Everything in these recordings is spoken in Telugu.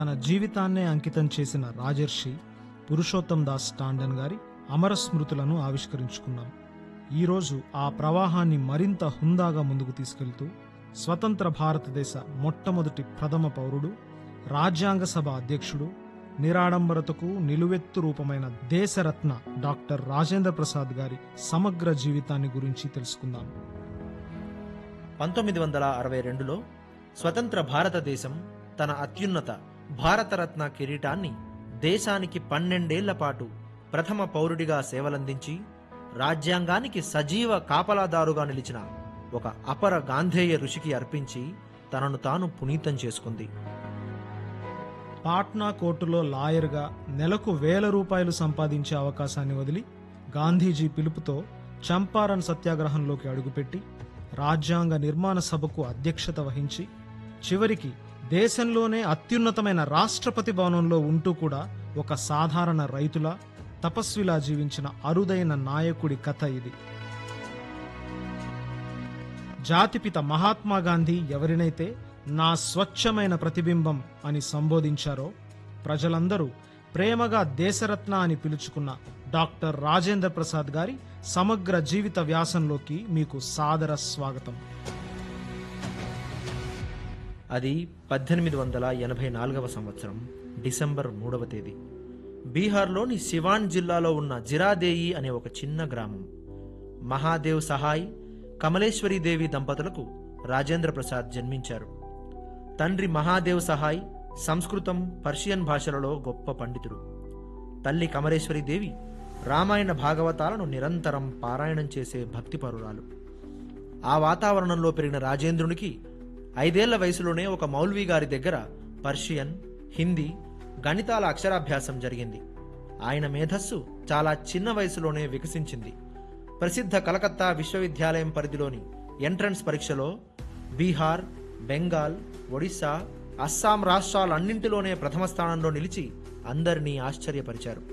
తన జీవితాన్నే అంకితం చేసిన రాజర్షి పురుషోత్తం దాస్ టాండన్ గారి అమర స్మృతులను ఆవిష్కరించుకున్నాం ఈరోజు ఆ ప్రవాహాన్ని మరింత హుందాగా ముందుకు తీసుకెళ్తూ స్వతంత్ర భారతదేశ మొట్టమొదటి ప్రథమ పౌరుడు రాజ్యాంగ సభ అధ్యక్షుడు నిరాడంబరతకు నిలువెత్తు రూపమైన దేశరత్న డాక్టర్ రాజేంద్ర ప్రసాద్ గారి సమగ్ర జీవితాన్ని గురించి తెలుసుకుందాం పంతొమ్మిది వందల అరవై రెండులో స్వతంత్ర భారతదేశం తన అత్యున్నత భారతరత్న కిరీటాన్ని దేశానికి పన్నెండేళ్ల పాటు ప్రథమ పౌరుడిగా సేవలందించి రాజ్యాంగానికి సజీవ కాపలాదారుగా నిలిచిన ఒక అపర గాంధేయ ఋషికి అర్పించి తనను తాను పునీతం చేసుకుంది పాట్నా కోర్టులో లాయర్గా నెలకు వేల రూపాయలు సంపాదించే అవకాశాన్ని వదిలి గాంధీజీ పిలుపుతో చంపారన్ సత్యాగ్రహంలోకి అడుగుపెట్టి రాజ్యాంగ నిర్మాణ సభకు అధ్యక్షత వహించి చివరికి దేశంలోనే అత్యున్నతమైన రాష్ట్రపతి భవనంలో ఉంటూ కూడా ఒక సాధారణ రైతులా తపస్విలా జీవించిన అరుదైన నాయకుడి కథ ఇది జాతిపిత మహాత్మా గాంధీ ఎవరినైతే నా స్వచ్ఛమైన ప్రతిబింబం అని సంబోధించారో ప్రజలందరూ ప్రేమగా దేశరత్న అని పిలుచుకున్న డాక్టర్ రాజేంద్ర ప్రసాద్ గారి సమగ్ర జీవిత వ్యాసంలోకి మీకు సాదర స్వాగతం అది పద్దెనిమిది వందల ఎనభై నాలుగవ సంవత్సరం డిసెంబర్ మూడవ తేదీ బీహార్లోని సివాన్ జిల్లాలో ఉన్న జిరాదేయి అనే ఒక చిన్న గ్రామం మహాదేవ్ సహాయ్ కమలేశ్వరీదేవి దంపతులకు రాజేంద్ర ప్రసాద్ జన్మించారు తండ్రి మహాదేవ్ సహాయ్ సంస్కృతం పర్షియన్ భాషలలో గొప్ప పండితుడు తల్లి కమలేశ్వరీదేవి రామాయణ భాగవతాలను నిరంతరం పారాయణం చేసే భక్తిపరురాలు ఆ వాతావరణంలో పెరిగిన రాజేంద్రునికి ఐదేళ్ల వయసులోనే ఒక మౌల్వీ గారి దగ్గర పర్షియన్ హిందీ గణితాల అక్షరాభ్యాసం జరిగింది ఆయన మేధస్సు చాలా చిన్న వయసులోనే వికసించింది ప్రసిద్ధ కలకత్తా విశ్వవిద్యాలయం పరిధిలోని ఎంట్రన్స్ పరీక్షలో బీహార్ బెంగాల్ ఒడిశా అస్సాం రాష్ట్రాలన్నింటిలోనే ప్రథమ స్థానంలో నిలిచి అందరినీ ఆశ్చర్యపరిచారు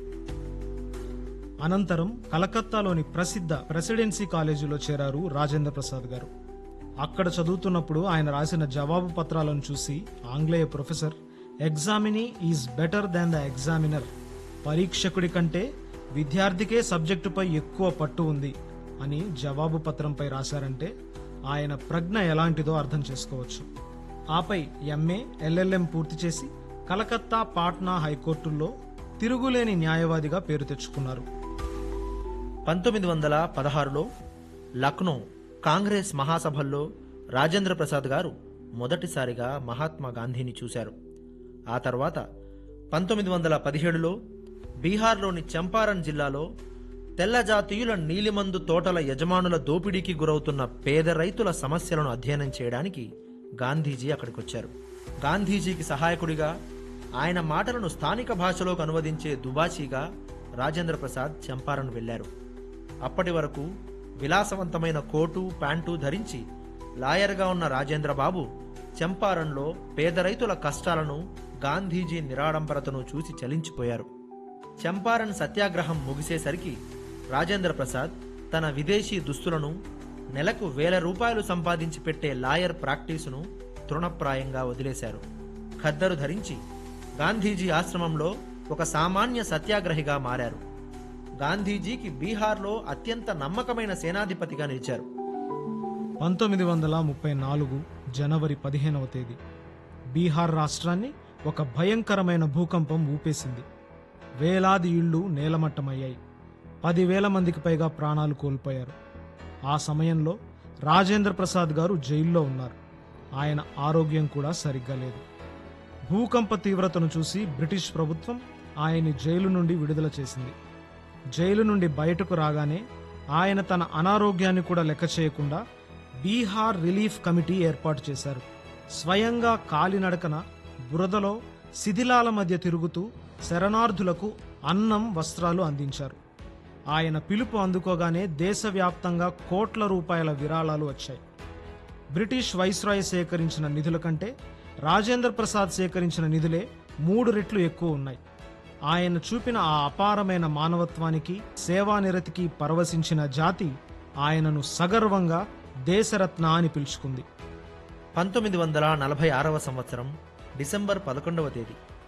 అనంతరం కలకత్తాలోని ప్రసిద్ధ ప్రెసిడెన్సీ కాలేజీలో చేరారు రాజేంద్ర ప్రసాద్ గారు అక్కడ చదువుతున్నప్పుడు ఆయన రాసిన జవాబు పత్రాలను చూసి ఆంగ్లేయ professor examinee is better than the examiner పరీక్షకుడి కంటే విద్యార్థికే సబ్జెక్టుపై ఎక్కువ పట్టు ఉంది అని జవాబు పత్రంపై రాశారంటే ఆయన ప్రజ్ఞ ఎలాంటిదో అర్థం చేసుకోవచ్చు ఆపై ఎంఏ ఎల్ఎల్ఎం పూర్తి చేసి కలకత్తా పాట్నా హైకోర్టుల్లో తిరుగులేని న్యాయవాదిగా పేరు తెచ్చుకున్నారు పంతొమ్మిది వందల పదహారులో లక్నో కాంగ్రెస్ మహాసభల్లో రాజేంద్ర ప్రసాద్ గారు మొదటిసారిగా మహాత్మా గాంధీని చూశారు ఆ తర్వాత పంతొమ్మిది వందల పదిహేడులో బీహార్లోని చంపారన్ జిల్లాలో తెల్ల జాతీయుల నీలిమందు తోటల యజమానుల దోపిడీకి గురవుతున్న పేద రైతుల సమస్యలను అధ్యయనం చేయడానికి గాంధీజీ అక్కడికొచ్చారు గాంధీజీకి సహాయకుడిగా ఆయన మాటలను స్థానిక భాషలోకి అనువదించే దుబాషీగా రాజేంద్ర ప్రసాద్ చంపారన్ వెళ్లారు అప్పటి వరకు విలాసవంతమైన కోటు ప్యాంటు ధరించి లాయర్గా ఉన్న రాజేంద్ర బాబు చంపారణ్లో పేద రైతుల కష్టాలను గాంధీజీ నిరాడంబరతను చూసి చలించిపోయారు చంపారణ్ సత్యాగ్రహం ముగిసేసరికి రాజేంద్ర ప్రసాద్ తన విదేశీ దుస్తులను నెలకు వేల రూపాయలు సంపాదించి పెట్టే లాయర్ ప్రాక్టీసును తృణప్రాయంగా వదిలేశారు ఖద్దరు ధరించి గాంధీజీ ఆశ్రమంలో ఒక సామాన్య సత్యాగ్రహిగా మారారు గాంధీజీకి బీహార్లో అత్యంత నమ్మకమైన సేనాధిపతిగా నిలిచారు పంతొమ్మిది వందల ముప్పై నాలుగు జనవరి పదిహేనవ తేదీ బీహార్ రాష్ట్రాన్ని ఒక భయంకరమైన భూకంపం ఊపేసింది వేలాది ఇళ్లు నేలమట్టమయ్యాయి పదివేల మందికి పైగా ప్రాణాలు కోల్పోయారు ఆ సమయంలో రాజేంద్ర ప్రసాద్ గారు జైల్లో ఉన్నారు ఆయన ఆరోగ్యం కూడా సరిగ్గా లేదు భూకంప తీవ్రతను చూసి బ్రిటిష్ ప్రభుత్వం ఆయన్ని జైలు నుండి విడుదల చేసింది జైలు నుండి బయటకు రాగానే ఆయన తన అనారోగ్యాన్ని కూడా లెక్క చేయకుండా బీహార్ రిలీఫ్ కమిటీ ఏర్పాటు చేశారు స్వయంగా కాలినడకన బురదలో శిథిలాల మధ్య తిరుగుతూ శరణార్థులకు అన్నం వస్త్రాలు అందించారు ఆయన పిలుపు అందుకోగానే దేశవ్యాప్తంగా కోట్ల రూపాయల విరాళాలు వచ్చాయి బ్రిటిష్ వైస్రాయ్ సేకరించిన నిధుల కంటే రాజేంద్ర ప్రసాద్ సేకరించిన నిధులే మూడు రెట్లు ఎక్కువ ఉన్నాయి ఆయన చూపిన ఆ అపారమైన మానవత్వానికి సేవానిరతికి పరవశించిన జాతి ఆయనను సగర్వంగా దేశరత్న అని పిలుచుకుంది పంతొమ్మిది వందల నలభై ఆరవ సంవత్సరం డిసెంబర్ పదకొండవ తేదీ